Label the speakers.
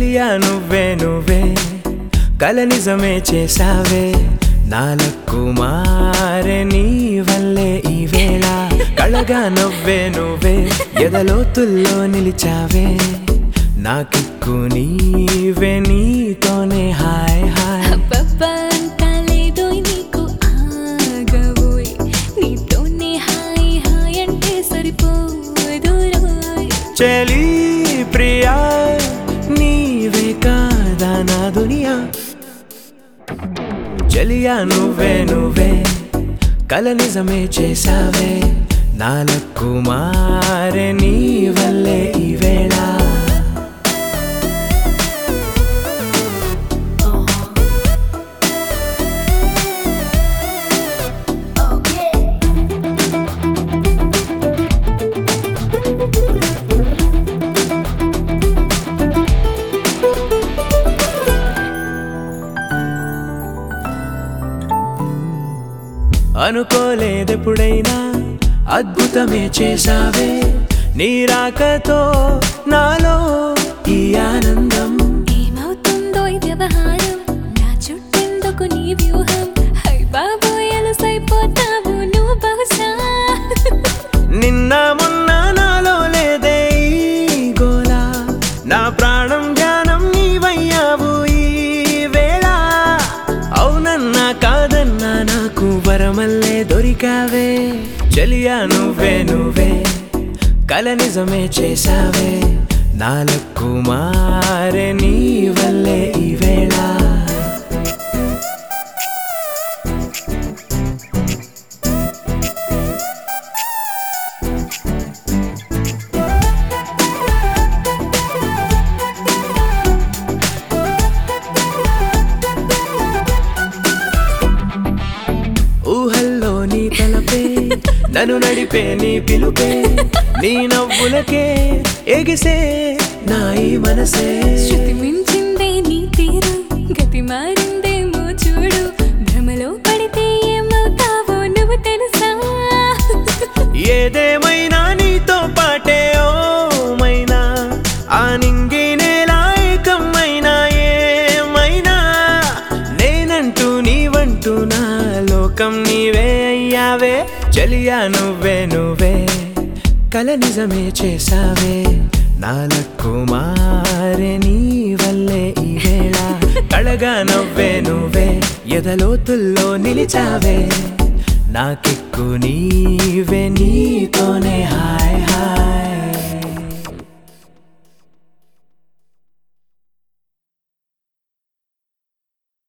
Speaker 1: చెలియా నువ్వే నువ్వే కల నిజమే చేసావే నాలకు మారే నీ వల్లే ఈ వేళ కళగా నవ్వే నువ్వే ఎదలోతుల్లో నిలిచావే నాకిక్కు నీవే నీతోనే హాయ్ హాయ్
Speaker 2: అబ్బబ్బా అంతా లేదోయ్ నీకు ఆగవోయ్ నీతోనే హాయ్ హాయ్ అంటే సరిపోదురోయ్
Speaker 1: చెలి ప్రియా నీవే కాదా నా దునియా చెలియా నువ్వే నువ్వే కల నిజమే చేసావే నాలకు మారే నీ వల్లే ఈ వేళ అనుకోలేదెప్పుడైనా అద్భుతమే చేసావే నీ రాకతో నాలో ఈ ఆనందం
Speaker 2: ఏమవుతుందో ఈ వ్యవహారం నా చుట్టెందుకు నీ వ్యూహం హై బాబోయ్ అలసైపోతావు నువ్వు బహుశా
Speaker 1: నిన్న మొన్న నాలో లేదే ఈ గోల నా ప్రాణం ధ్యానం నీవయ్యావు ఈ వేళ అవునన్నా కాదన్నా నాకు వరమల్లే దొరికావే చెలియా నువ్వే నువ్వే కల నిజమే చేసావే నాలకు మారే నీ వల్లే ఈ వేళ ఊహల్లో నీ తలపే నన్ను నడిపే నీ పిలుపే నీ నవ్వులకే ఎగిసే నా ఈ మనసే
Speaker 2: శృతి మించిందే నీ తీరు గతి మారిందేమో చూడు భ్రమలో పడితే ఏమవుతావో నువ్వు తెలుసా
Speaker 1: ఏదేమైనా నీతో పాటే ఓ మైనా ఆ నింగి నేలా ఏకమైనా ఏమైనా నేనంటూ నీవంటూ నా లోకం నీవే అయ్యావే చెలియా నువ్వే నువ్వే కల నిజమే చేసావే నాలకు మారే నీ వల్లే ఈ వేళ కళగా నవ్వే నువ్వే ఎదలోతుల్లో నిలిచావే నాకెక్కు నీవే నీతోనే హాయ్ హాయ్